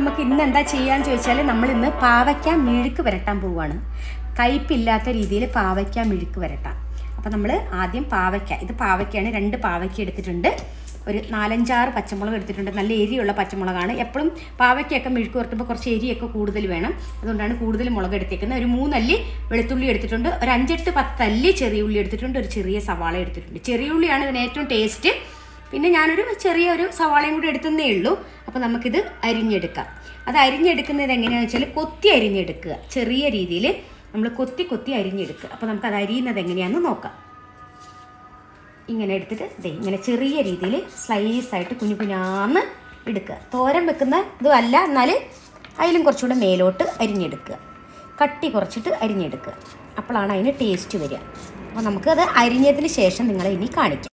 നമുക്ക് ഇന്ന് എന്താ ചെയ്യാന്ന് ചോദിച്ചാൽ നമ്മൾ ഇന്ന് പാവയ്ക്ക മെഴുക്ക് വരട്ടാൻ പോവുകയാണ് കയ്പില്ലാത്ത രീതിയിൽ പാവയ്ക്ക മെഴുക്ക് വരട്ടാം അപ്പം നമ്മൾ ആദ്യം പാവയ്ക്ക ഇത് പാവയ്ക്കയാണ് രണ്ട് പാവയ്ക്ക എടുത്തിട്ടുണ്ട് ഒരു നാലഞ്ചാറ് പച്ചമുളക് എടുത്തിട്ടുണ്ട് നല്ല എരിയുള്ള പച്ചമുളകാണ് എപ്പോഴും പാവയ്ക്കൊക്കെ മെഴുക്ക് വരട്ടുമ്പോൾ കുറച്ച് എരിയൊക്കെ കൂടുതൽ വേണം അതുകൊണ്ടാണ് കൂടുതൽ മുളക് എടുത്തേക്കുന്നത് ഒരു മൂന്നല്ലി വെളുത്തുള്ളി എടുത്തിട്ടുണ്ട് ഒരു അഞ്ചെട്ട് പത്തല്ലി ചെറിയ ഉള്ളി എടുത്തിട്ടുണ്ട് ഒരു ചെറിയ സവാള എടുത്തിട്ടുണ്ട് ചെറിയ ഉള്ളിയാണ് ഇതിന് ഏറ്റവും ടേസ്റ്റ് പിന്നെ ഞാനൊരു ചെറിയ ഒരു സവാളയും കൂടി എടുത്തതേ ഉള്ളൂ അപ്പോൾ നമുക്കിത് അരിഞ്ഞെടുക്കാം അത് അരിഞ്ഞെടുക്കുന്നത് എങ്ങനെയാണെന്ന് വെച്ചാൽ കൊത്തി അരിഞ്ഞെടുക്കുക ചെറിയ രീതിയിൽ നമ്മൾ കൊത്തി കൊത്തി അരിഞ്ഞെടുക്കുക അപ്പോൾ നമുക്കത് അരിയുന്നത് എങ്ങനെയാണെന്ന് നോക്കാം ഇങ്ങനെ എടുത്തിട്ട് ദേ ഇങ്ങനെ ചെറിയ രീതിയിൽ സ്ലൈസായിട്ട് കുഞ്ഞു കുഞ്ഞാന്ന് എടുക്കുക തോരൻ വെക്കുന്ന ഇതും അല്ല എന്നാൽ അതിലും കുറച്ചുകൂടെ മേലോട്ട് അരിഞ്ഞെടുക്കുക കട്ടി കുറച്ചിട്ട് അരിഞ്ഞെടുക്കുക അപ്പോഴാണ് അതിന് ടേസ്റ്റ് വരിക അപ്പോൾ നമുക്കത് അരിഞ്ഞതിന് ശേഷം നിങ്ങളെ ഇനി കാണിക്കാം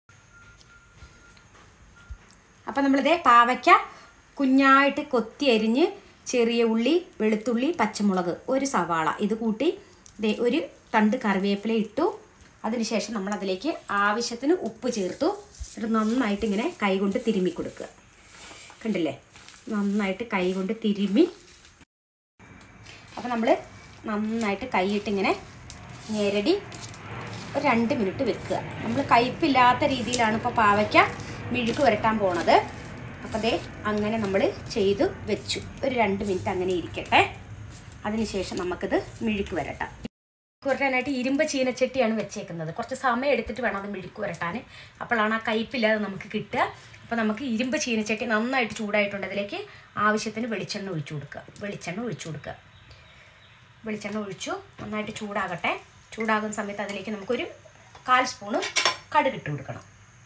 അപ്പം നമ്മളിതേ പാവയ്ക്ക കുഞ്ഞായിട്ട് കൊത്തി അരിഞ്ഞ് ചെറിയ ഉള്ളി വെളുത്തുള്ളി പച്ചമുളക് ഒരു സവാള ഇത് കൂട്ടി ദേ ഒരു തണ്ട് കറിവേപ്പില ഇട്ടു അതിനുശേഷം നമ്മൾ അതിലേക്ക് ആവശ്യത്തിന് ഉപ്പ് ചേർത്തു എന്നിട്ട് നന്നായിട്ട് ഇങ്ങനെ കൈകൊണ്ട് തിരുമ്മി കൊടുക്കുക കണ്ടില്ലേ നന്നായിട്ട് കൈകൊണ്ട് തിരുമ്മി അപ്പോൾ നമ്മൾ നന്നായിട്ട് കൈയിട്ട് ഇങ്ങനെ ഞെരടി ഒരു രണ്ട് മിനിറ്റ് വെക്കുക നമ്മൾ കയ്പില്ലാത്ത രീതിയിലാണ് ഇപ്പോൾ പാവയ്ക്ക മെഴുക്ക് വരട്ടാൻ പോണത് അപ്പോൾ ദേ അങ്ങനെ നമ്മൾ ചെയ്തു വെച്ചു ഒരു രണ്ട് മിനിറ്റ് അങ്ങനെ ഇരിക്കട്ടെ അതിനുശേഷം നമുക്കിത് മെഴുക്ക് വരട്ടാം മെഴുക്ക് വരട്ടാനായിട്ട് ഇരുമ്പ് ചീനച്ചട്ടിയാണ് വെച്ചേക്കുന്നത് കുറച്ച് സമയം എടുത്തിട്ട് വേണം അത് മെഴുക്ക് വരട്ടാൻ അപ്പോഴാണ് ആ കയ്പില്ലാതെ നമുക്ക് കിട്ടുക അപ്പോൾ നമുക്ക് ഇരുമ്പ് ചീനച്ചട്ടി നന്നായിട്ട് ചൂടായിട്ടുണ്ട് അതിലേക്ക് ആവശ്യത്തിന് വെളിച്ചെണ്ണ ഒഴിച്ചു കൊടുക്കുക വെളിച്ചെണ്ണ ഒഴിച്ചു കൊടുക്കുക വെളിച്ചെണ്ണ ഒഴിച്ചു നന്നായിട്ട് ചൂടാകട്ടെ ചൂടാകുന്ന സമയത്ത് അതിലേക്ക് നമുക്കൊരു കാൽ സ്പൂണ് കടുക് ഇട്ട് കൊടുക്കണം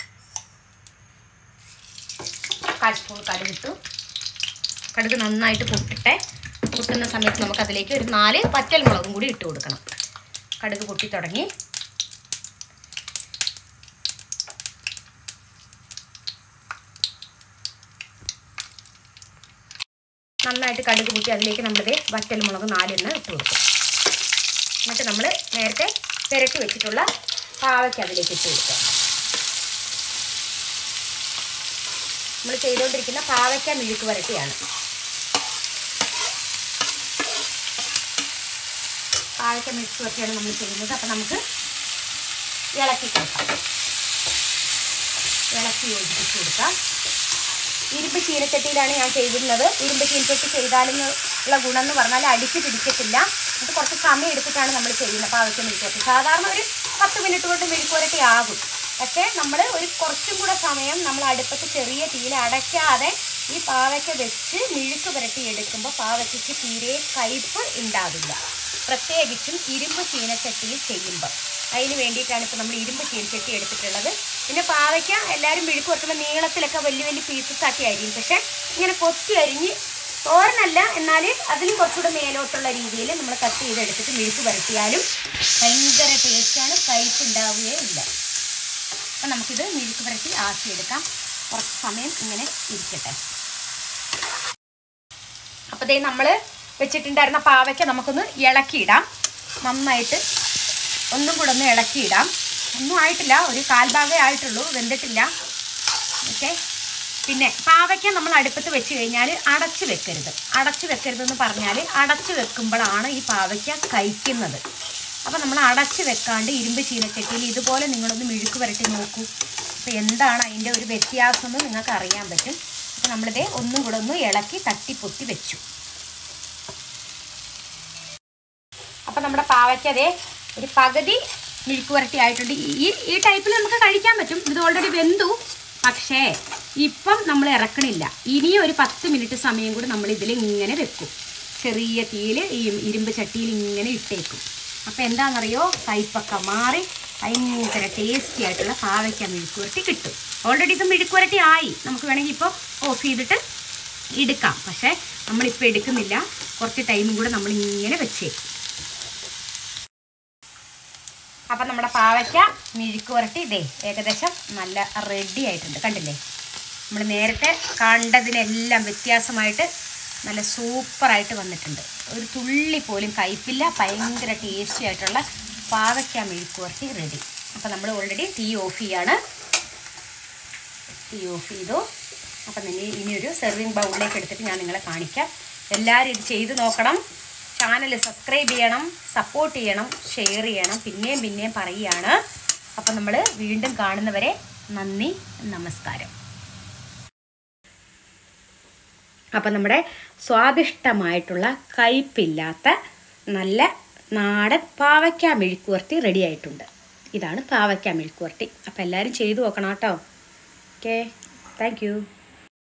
കാൽ സ്പൂൺ കടുക് ഇട്ടു കടുക് നന്നായിട്ട് പൊട്ടിട്ടെ പൊട്ടുന്ന സമയത്ത് നമുക്ക് അതിലേക്ക് ഒരു നാല് പറ്റൽ മുളകും കൂടി ഇട്ട് കൊടുക്കണം കടുക് പൊട്ടി തുടങ്ങി നന്നായിട്ട് കടുക് പൊട്ടി അതിലേക്ക് നമ്മളിത് വറ്റൽ മുളക് നാലെണ്ണം ഇട്ട് കൊടുക്കും എന്നിട്ട് നമ്മൾ നേരത്തെ പുരട്ടി വെച്ചിട്ടുള്ള പാവയ്ക്ക് അതിലേക്ക് ഇട്ട് കൊടുക്കുക നമ്മൾ ചെയ്തുകൊണ്ടിരിക്കുന്ന പാവയ്ക്ക മെഴുക്ക് വരട്ടിയാണ് പാവയ്ക്ക മെഴുക്ക് വരട്ടിയാണ് നമ്മൾ ചെയ്യുന്നത് അപ്പം നമുക്ക് ഇളക്കി കൊടുക്കാം ഇളക്കി യോജിപ്പിച്ച് കൊടുക്കാം ഇരുമ്പ് ചീനച്ചട്ടിയിലാണ് ഞാൻ ചെയ്തിരുന്നത് ഇരുമ്പ് ചീനച്ചട്ടി ചെയ്താലും ഉള്ള ഗുണം എന്ന് പറഞ്ഞാൽ അടിച്ച് പിടിക്കത്തില്ല അത് കുറച്ച് സമയം എടുത്തിട്ടാണ് നമ്മൾ ചെയ്യുന്നത് പാവയ്ക്ക മെഴുക്കുവരട്ടി സാധാരണ ഒരു പത്ത് മിനിറ്റ് കൊണ്ട് മെഴുക്കുവരട്ടി ആകും പക്ഷേ നമ്മൾ ഒരു കുറച്ചും കൂടെ സമയം നമ്മൾ അടുപ്പത്ത് ചെറിയ തീയിൽ അടയ്ക്കാതെ ഈ പാവയ്ക്ക വെച്ച് മെഴുക്ക് പുരട്ടി എടുക്കുമ്പോൾ പാവയ്ക്കയ്ക്ക് തീരെ കയ്പ്പ് ഉണ്ടാവില്ല പ്രത്യേകിച്ചും ഇരുമ്പ് ചീനച്ചട്ടിയിൽ ചെയ്യുമ്പോൾ അതിന് വേണ്ടിയിട്ടാണ് ഇപ്പോൾ നമ്മൾ ഇരുമ്പ് ചീനച്ചട്ടി എടുത്തിട്ടുള്ളത് പിന്നെ പാവയ്ക്ക എല്ലാവരും മെഴുക്ക് പുരട്ടുമ്പോൾ നീളത്തിലൊക്കെ വലിയ വലിയ പീസസ് ആക്കി അരിയും പക്ഷേ ഇങ്ങനെ കൊത്തി അരിഞ്ഞ് തോരനല്ല എന്നാൽ അതിലും കുറച്ചുകൂടെ മേലോട്ടുള്ള രീതിയിൽ നമ്മൾ കട്ട് ചെയ്തെടുത്തിട്ട് മെഴുക്ക് പുരട്ടിയാലും ഭയങ്കര ടേസ്റ്റാണ് കയ്പ്പ് ഉണ്ടാവുകയേ ഇല്ല അപ്പം നമുക്കിത് മെഴുക്ക് പുരട്ടി ആക്കിയെടുക്കാം കുറച്ച് സമയം ഇങ്ങനെ ഇരിക്കട്ടെ അപ്പോൾ ദേ നമ്മൾ വെച്ചിട്ടുണ്ടായിരുന്ന പാവയ്ക്ക നമുക്കൊന്ന് ഇളക്കിയിടാം നന്നായിട്ട് ഒന്നും കൂടെ ഒന്ന് ഇളക്കിയിടാം ഒന്നും ആയിട്ടില്ല ഒരു കാൽഭാഗമേ ആയിട്ടുള്ളൂ വെന്തിട്ടില്ല ഓക്കെ പിന്നെ പാവയ്ക്ക നമ്മൾ അടുപ്പത്ത് വെച്ച് കഴിഞ്ഞാൽ അടച്ച് വെക്കരുത് അടച്ച് വെക്കരുതെന്ന് പറഞ്ഞാൽ അടച്ച് വെക്കുമ്പോഴാണ് ഈ പാവയ്ക്ക കഴിക്കുന്നത് അപ്പോൾ നമ്മൾ അടച്ച് വെക്കാണ്ട് ഇരുമ്പ് ചീനച്ചട്ടിയിൽ ഇതുപോലെ നിങ്ങളൊന്ന് മെഴുക്ക് വരട്ടി നോക്കൂ അപ്പോൾ എന്താണ് അതിൻ്റെ ഒരു വ്യത്യാസം എന്ന് നിങ്ങൾക്ക് അറിയാൻ പറ്റും അപ്പോൾ നമ്മളിതേ ഒന്നും കൂടെ ഒന്ന് ഇളക്കി തട്ടിപ്പൊത്തി വെച്ചു അപ്പോൾ നമ്മുടെ പാവയ്ക്ക അതേ ഒരു പകുതി മെഴുക്ക് വരട്ടി ആയിട്ടുണ്ട് ഈ ഈ ടൈപ്പിൽ നമുക്ക് കഴിക്കാൻ പറ്റും ഇത് ഓൾറെഡി വെന്തു പക്ഷേ ഇപ്പം നമ്മൾ ഇറക്കണില്ല ഇനിയും ഒരു പത്ത് മിനിറ്റ് സമയം കൂടി നമ്മൾ ഇതിൽ ഇങ്ങനെ വെക്കും ചെറിയ തീയിൽ ഈ ഇരുമ്പ് ചട്ടിയിൽ ഇങ്ങനെ ഇട്ടേക്കും അപ്പോൾ എന്താണെന്നറിയോ കയ്പൊക്കെ മാറി ഭയങ്കര ടേസ്റ്റി ആയിട്ടുള്ള പാവയ്ക്ക മെഴുക്ക് വരട്ടി കിട്ടും ഓൾറെഡി ഇത് മെഴുക്ക് വരട്ടി ആയി നമുക്ക് വേണമെങ്കിൽ ഇപ്പോൾ ഓഫ് ചെയ്തിട്ട് എടുക്കാം പക്ഷേ നമ്മളിപ്പോൾ എടുക്കുന്നില്ല കുറച്ച് ടൈമും കൂടെ നമ്മൾ ഇങ്ങനെ വെച്ചേക്കും അപ്പം നമ്മുടെ പാവയ്ക്ക മെഴുക്ക് പുരട്ടി ഇതേ ഏകദേശം നല്ല റെഡി ആയിട്ടുണ്ട് കണ്ടില്ലേ നമ്മൾ നേരത്തെ കണ്ടതിനെല്ലാം വ്യത്യാസമായിട്ട് നല്ല സൂപ്പറായിട്ട് വന്നിട്ടുണ്ട് ഒരു തുള്ളി പോലും കയ്പില്ല ഭയങ്കര ടേസ്റ്റി ആയിട്ടുള്ള പാവയ്ക്ക മെഴുക്ക് പുരട്ടി റെഡി അപ്പം നമ്മൾ ഓൾറെഡി തീ ഓഫ് ചെയ്യാണ് തീ ഓഫ് ചെയ്തു അപ്പം ഇനി ഇനി ഒരു സെർവിങ് ബൗളിലേക്ക് എടുത്തിട്ട് ഞാൻ നിങ്ങളെ കാണിക്കാം എല്ലാവരും ഇത് ചെയ്ത് നോക്കണം ചാനൽ സബ്സ്ക്രൈബ് ചെയ്യണം സപ്പോർട്ട് ചെയ്യണം ഷെയർ ചെയ്യണം പിന്നെയും പിന്നെയും പറയുകയാണ് അപ്പം നമ്മൾ വീണ്ടും കാണുന്നവരെ നന്ദി നമസ്കാരം അപ്പം നമ്മുടെ സ്വാദിഷ്ടമായിട്ടുള്ള കയ്പില്ലാത്ത നല്ല നാടൻ പാവയ്ക്ക മെഴുക്കുവരട്ടി റെഡി ആയിട്ടുണ്ട് ഇതാണ് പാവയ്ക്ക മെഴുക്കുവരട്ടി അപ്പോൾ എല്ലാവരും ചെയ്തു നോക്കണം കേട്ടോ ഓക്കെ താങ്ക് യു